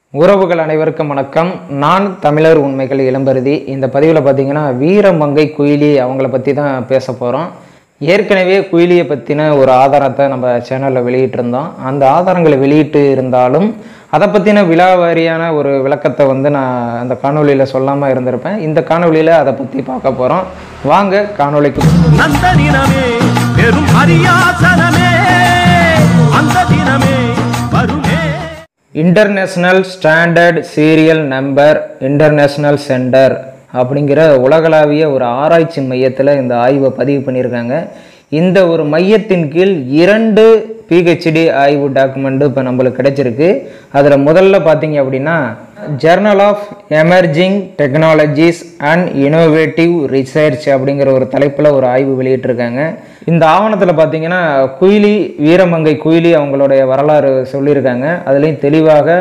உறவுகள் அனைவருக்கும் வணக்கம் நான் தமிழர் உண்மைகள் இளம்பருதி இந்த பதிவில் பார்த்தீங்கன்னா வீரமங்கை குயிலி அவங்கள பற்றி தான் பேச போகிறோம் ஏற்கனவே குயிலியை பற்றின ஒரு ஆதாரத்தை நம்ம சேனலில் வெளியிட்டிருந்தோம் அந்த ஆதாரங்களை வெளியிட்டு இருந்தாலும் அதை பற்றின விழாவாரியான ஒரு விளக்கத்தை வந்து நான் அந்த காணொளியில் சொல்லாமல் இருந்திருப்பேன் இந்த காணொளியில் அதை பற்றி பார்க்க போகிறோம் வாங்க காணொளிக்கு அந்த தினமே பெரும் அரியாசனமே அந்த தினமே வருமே international standard serial number international centre அப்படிங்கிற உலகளாவிய ஒரு ஆராய்ச்சி மையத்தில் இந்த ஆய்வை பதிவு பண்ணியிருக்காங்க இந்த ஒரு மையத்தின் கீழ் இரண்டு பிஹெச்டி ஆய்வு டாக்குமெண்ட் இப்போ நம்மளுக்கு கிடைச்சிருக்கு அதில் முதல்ல பார்த்தீங்க அப்படின்னா journal of emerging technologies and innovative research அப்படிங்கிற ஒரு தலைப்பில் ஒரு ஆய்வு வெளியிட்டிருக்காங்க இந்த ஆவணத்தில் பார்த்தீங்கன்னா குயிலி வீரமங்கை குயிலி அவங்களுடைய வரலாறு சொல்லியிருக்காங்க அதுலேயும் தெளிவாக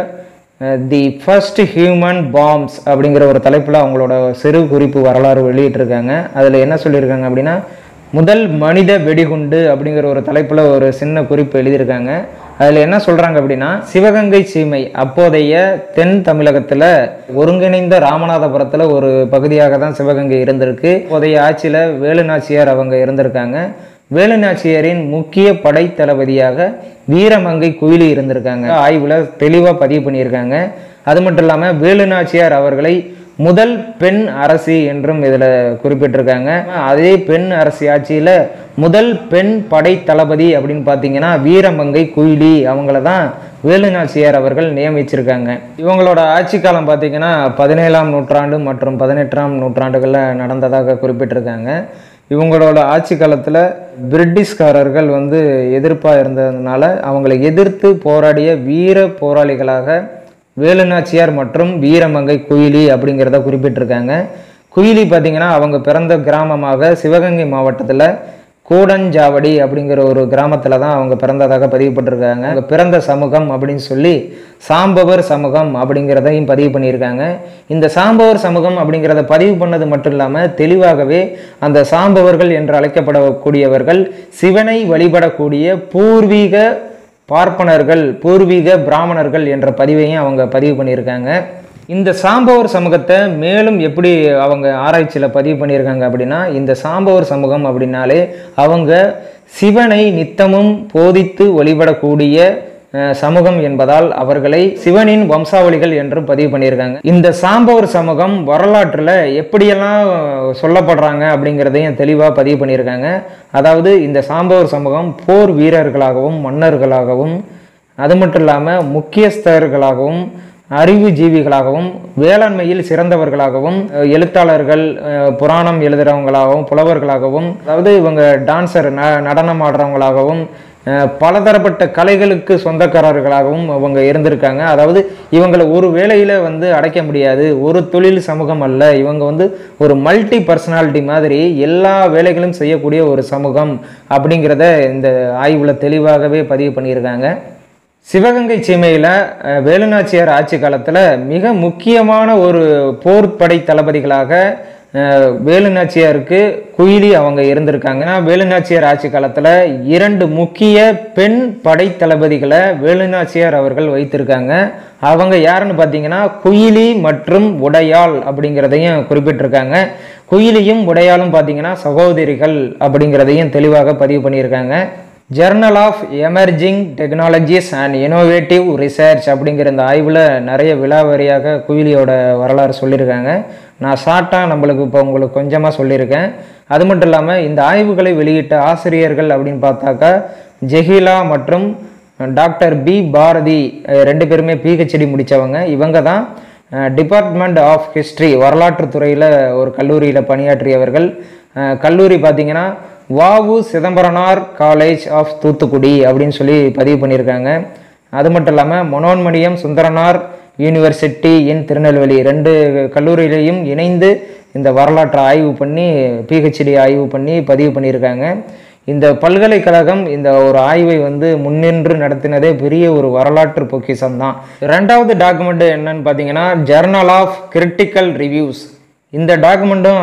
தி ஃபர்ஸ்ட் ஹியூமன் பாம்ஸ் அப்படிங்கிற ஒரு தலைப்பில் அவங்களோட சிறு குறிப்பு வரலாறு வெளியிட்டிருக்காங்க அதில் என்ன சொல்லியிருக்காங்க அப்படின்னா முதல் மனித வெடிகுண்டு அப்படிங்கிற ஒரு தலைப்பில் ஒரு சின்ன குறிப்பு எழுதியிருக்காங்க அதில் என்ன சொல்கிறாங்க அப்படின்னா சிவகங்கை சீமை அப்போதைய தென் தமிழகத்தில் ஒருங்கிணைந்த ராமநாதபுரத்தில் ஒரு பகுதியாக தான் சிவகங்கை இருந்திருக்கு அப்போதைய ஆட்சியில் வேலுநாச்சியார் அவங்க இருந்திருக்காங்க வேலுநாச்சியாரின் முக்கிய படை தளபதியாக வீரமங்கை குயிலி இருந்திருக்காங்க ஆய்வில் தெளிவாக பதிவு பண்ணியிருக்காங்க அது மட்டும் இல்லாமல் வேலுநாச்சியார் அவர்களை முதல் பெண் அரசி என்றும் இதில் குறிப்பிட்டிருக்காங்க அதே பெண் அரசி ஆட்சியில் முதல் பெண் படை தளபதி அப்படின்னு பார்த்தீங்கன்னா வீரமங்கை குயிலி அவங்கள தான் வேலுநாச்சியார் அவர்கள் நியமிச்சிருக்காங்க இவங்களோட ஆட்சி காலம் பார்த்தீங்கன்னா பதினேழாம் நூற்றாண்டு மற்றும் பதினெட்டாம் நூற்றாண்டுகளில் நடந்ததாக குறிப்பிட்டிருக்காங்க இவங்களோட ஆட்சி காலத்தில் பிரிட்டிஷ்காரர்கள் வந்து எதிர்ப்பாக இருந்ததுனால அவங்களை எதிர்த்து போராடிய வீர போராளிகளாக வேலுநாச்சியார் மற்றும் வீரமங்கை குயிலி அப்படிங்கிறத குறிப்பிட்டிருக்காங்க குயிலி பார்த்தீங்கன்னா அவங்க பிறந்த கிராமமாக சிவகங்கை மாவட்டத்தில் கூடஞ்சாவடி அப்படிங்கிற ஒரு கிராமத்தில் தான் அவங்க பிறந்ததாக பதிவுப்பட்டிருக்காங்க அவங்க பிறந்த சமூகம் அப்படின்னு சொல்லி சாம்பவர் சமூகம் அப்படிங்கிறதையும் பதிவு பண்ணியிருக்காங்க இந்த சாம்பவர் சமூகம் அப்படிங்கிறத பதிவு பண்ணது மட்டும் இல்லாமல் தெளிவாகவே அந்த சாம்பவர்கள் என்று அழைக்கப்படக்கூடியவர்கள் சிவனை வழிபடக்கூடிய பூர்வீக பார்ப்பனர்கள் பூர்வீக பிராமணர்கள் என்ற பதிவையும் அவங்க பதிவு பண்ணியிருக்காங்க இந்த சாம்பவர் சமூகத்தை மேலும் எப்படி அவங்க ஆராய்ச்சியில் பதிவு பண்ணியிருக்காங்க அப்படின்னா இந்த சாம்பவர் சமூகம் அப்படின்னாலே அவங்க சிவனை நித்தமும் போதித்து வழிபடக்கூடிய அஹ், சமூகம் என்பதால் அவர்களை சிவனின் வம்சாவளிகள் என்றும் பதிவு பண்ணியிருக்காங்க இந்த சாம்பவர் சமூகம் வரலாற்றில் எப்படியெல்லாம் சொல்லப்படுறாங்க அப்படிங்கிறதையும் தெளிவாக பதிவு பண்ணியிருக்காங்க அதாவது இந்த சாம்பவர் சமூகம் போர் வீரர்களாகவும் மன்னர்களாகவும் அது மட்டும் இல்லாமல் முக்கியஸ்தர்களாகவும் அறிவுஜீவிகளாகவும் வேளாண்மையில் சிறந்தவர்களாகவும் அஹ், எழுத்தாளர்கள் அஹ், புராணம் எழுதுறவங்களாகவும் புலவர்களாகவும் அதாவது இவங்க டான்சர் ந நடனம் ஆடுறவங்களாகவும் அஹ், பலதரப்பட்ட கலைகளுக்கு சொந்தக்காரர்களாகவும் அவங்க இருந்திருக்காங்க அதாவது இவங்களை ஒரு வேலையில் வந்து அடைக்க முடியாது ஒரு தொழில் சமூகம் அல்ல இவங்க வந்து ஒரு மல்டி பர்சனாலிட்டி மாதிரி எல்லா வேலைகளும் செய்யக்கூடிய ஒரு சமூகம் அப்படிங்கிறத இந்த ஆய்வில் தெளிவாகவே பதிவு பண்ணியிருக்காங்க சிவகங்கை சீமையில் அஹ், வேலுநாச்சியார் ஆட்சி காலத்தில் மிக முக்கியமான ஒரு போர்ப்படை தளபதிகளாக அஹ், வேலுநாச்சியாருக்கு குயிலி அவங்க இருந்திருக்காங்க ஏன்னா வேலுநாச்சியார் ஆட்சி காலத்தில் இரண்டு முக்கிய பெண் படை தளபதிகளை வேலுநாச்சியார் அவர்கள் வைத்திருக்காங்க அவங்க யாருன்னு பார்த்தீங்கன்னா குயிலி மற்றும் உடையாள் அப்படிங்கிறதையும் குறிப்பிட்டிருக்காங்க குயிலியும் உடையாளும் பார்த்தீங்கன்னா சகோதரிகள் அப்படிங்கிறதையும் தெளிவாக பதிவு பண்ணியிருக்காங்க journal of emerging technologies and innovative research அப்படிங்கிற இந்த ஆய்வில் நிறைய விழாவாரியாக குயிலியோட வரலாறு சொல்லியிருக்காங்க நான் ஷார்ட்டாக நம்மளுக்கு இப்போ உங்களுக்கு கொஞ்சமாக சொல்லியிருக்கேன் அது மட்டும் இல்லாமல் இந்த ஆய்வுகளை வெளியிட்ட ஆசிரியர்கள் அப்படின்னு பார்த்தாக்கா ஜெஹிலா மற்றும் டாக்டர் பி பாரதி அஹ் ரெண்டு பேருமே பிஹெச்டி முடித்தவங்க இவங்க தான் டிபார்ட்மெண்ட் ஆஃப் ஹிஸ்ட்ரி வரலாற்றுத் துறையில் ஒரு கல்லூரியில் பணியாற்றியவர்கள் அஹ் கல்லூரி பார்த்தீங்கன்னா வாவு சிதம்பரனார் காலேஜ் ஆஃப் தூத்துக்குடி அப்படின்னு சொல்லி பதிவு பண்ணியிருக்காங்க அது மட்டும் இல்லாமல் மனோன்மணியம் சுந்தரனார் யூனிவர்சிட்டி இன் திருநெல்வேலி ரெண்டு கல்லூரியிலையும் இணைந்து இந்த வரலாற்றை ஆய்வு பண்ணி பிஹெச்டி ஆய்வு பண்ணி பதிவு பண்ணியிருக்காங்க இந்த பல்கலைக்கழகம் இந்த ஒரு ஆய்வை வந்து முன்னின்று நடத்தினதே பெரிய ஒரு வரலாற்று பொக்கிஷம் தான் ரெண்டாவது டாக்குமெண்ட் என்னன்னு பார்த்தீங்கன்னா ஜர்னல் ஆஃப் கிரிட்டிக்கல் ரிவ்யூஸ் இந்த டாக்குமெண்ட்டும்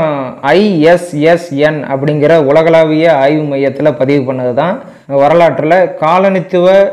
ஐஎஸ்எஸ்என் அப்படிங்கிற உலகளாவிய ஆய்வு மையத்தில் பதிவு பண்ணது தான் வரலாற்றில் காலனித்துவ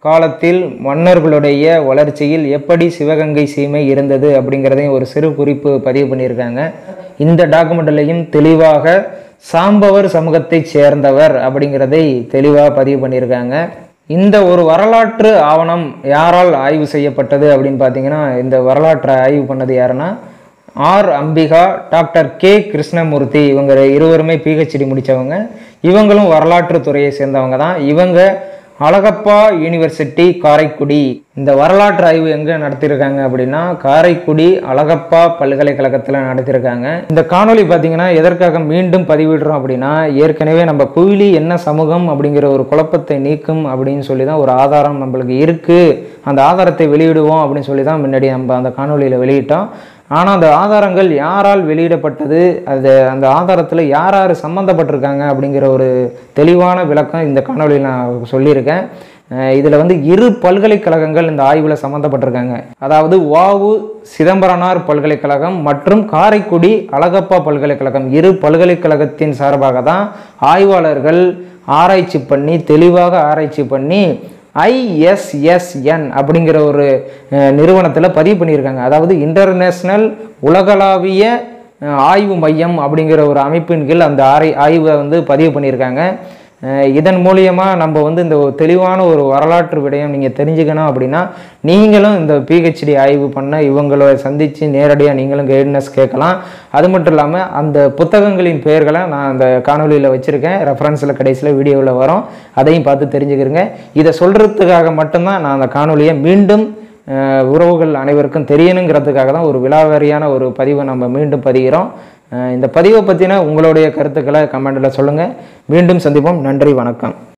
காலத்தில் மன்னர்களுடைய வளர்ச்சியில் எப்படி சிவகங்கை சீமை இருந்தது அப்படிங்கிறதையும் ஒரு சிறு குறிப்பு பதிவு பண்ணியிருக்காங்க இந்த டாக்குமெண்ட்லையும் தெளிவாக சாம்பவர் சமூகத்தைச் சேர்ந்தவர் அப்படிங்கிறதை தெளிவாக பதிவு பண்ணியிருக்காங்க இந்த ஒரு வரலாற்று ஆவணம் யாரால் ஆய்வு செய்யப்பட்டது அப்படின்னு பார்த்தீங்கன்னா இந்த வரலாற்றை ஆய்வு பண்ணது யாருன்னா R Ambika doctor K Krishnamoorthy இவங்க இருவருமே பிஹெச்டி முடித்தவங்க இவங்களும் வரலாற்று துறையை சேர்ந்தவங்க தான் இவங்க அழகப்பா யூனிவர்சிட்டி காரைக்குடி இந்த வரலாற்று ஆய்வு எங்கே நடத்தியிருக்காங்க அப்படின்னா காரைக்குடி அழகப்பா பல்கலைக்கழகத்தில் நடத்தியிருக்காங்க இந்த காணொளி பார்த்தீங்கன்னா எதற்காக மீண்டும் பதிவிடுறோம் அப்படின்னா ஏற்கனவே நம்ம குயிலி என்ன சமூகம் அப்படிங்கிற ஒரு குழப்பத்தை நீக்கும் அப்படின்னு சொல்லி தான் ஒரு ஆதாரம் நம்மளுக்கு இருக்குது அந்த ஆதாரத்தை வெளியிடுவோம் அப்படின்னு சொல்லி தான் முன்னாடி நம்ம அந்த காணொளியில் வெளியிட்டோம் ஆனால் அந்த ஆதாரங்கள் யாரால் வெளியிடப்பட்டது அது அந்த ஆதாரத்தில் யார் யார் சம்மந்தப்பட்டிருக்காங்க அப்படிங்கிற ஒரு தெளிவான விளக்கம் இந்த காணொளியில் நான் சொல்லியிருக்கேன் இதில் வந்து இரு பல்கலைக்கழகங்கள் இந்த ஆய்வில் சம்மந்தப்பட்டிருக்காங்க அதாவது வாவு சிதம்பரனார் பல்கலைக்கழகம் மற்றும் காரைக்குடி அழகப்பா பல்கலைக்கழகம் இரு பல்கலைக்கழகத்தின் சார்பாக தான் ஆய்வாளர்கள் ஆராய்ச்சி பண்ணி தெளிவாக ஆராய்ச்சி பண்ணி ஐஎஸ்எஸ்என் அப்படிங்கிற ஒரு நிறுவனத்தில் பதிவு பண்ணியிருக்காங்க அதாவது இன்டர்நேஷ்னல் உலகளாவிய அஹ், ஆய்வு மையம் அப்படிங்கிற ஒரு அமைப்பின் கீழ் அந்த ஆரை ஆய்வை வந்து பதிவு பண்ணியிருக்காங்க அஹ், இதன் மூலியமாக நம்ம வந்து இந்த ஒரு தெளிவான ஒரு வரலாற்று விடயம் நீங்கள் தெரிஞ்சுக்கணும் அப்படின்னா நீங்களும் இந்த பிஹெச்டி ஆய்வு பண்ண இவங்களை சந்தித்து நேரடியாக நீங்களும் கைட்னஸ் கேட்கலாம் அது மட்டும் இல்லாமல் அந்த புத்தகங்களின் பெயர்களை நான் அந்த காணொலியில் வச்சுருக்கேன் ரெஃபரன்ஸில் கடைசியில் வீடியோவில் வரும் அதையும் பார்த்து தெரிஞ்சுக்கிறங்க இதை சொல்கிறதுக்காக மட்டும்தான் நான் அந்த காணொலியை மீண்டும் அஹ், உறவுகள் அனைவருக்கும் தெரியணுங்கிறதுக்காக தான் ஒரு விலாவாரியான ஒரு பதிவை நம்ம மீண்டும் பதிகிறோம் அஹ், இந்த பதிவை பற்றின உங்களுடைய கருத்துக்களை கமெண்டில் சொல்லுங்கள் மீண்டும் சந்திப்போம் நன்றி வணக்கம்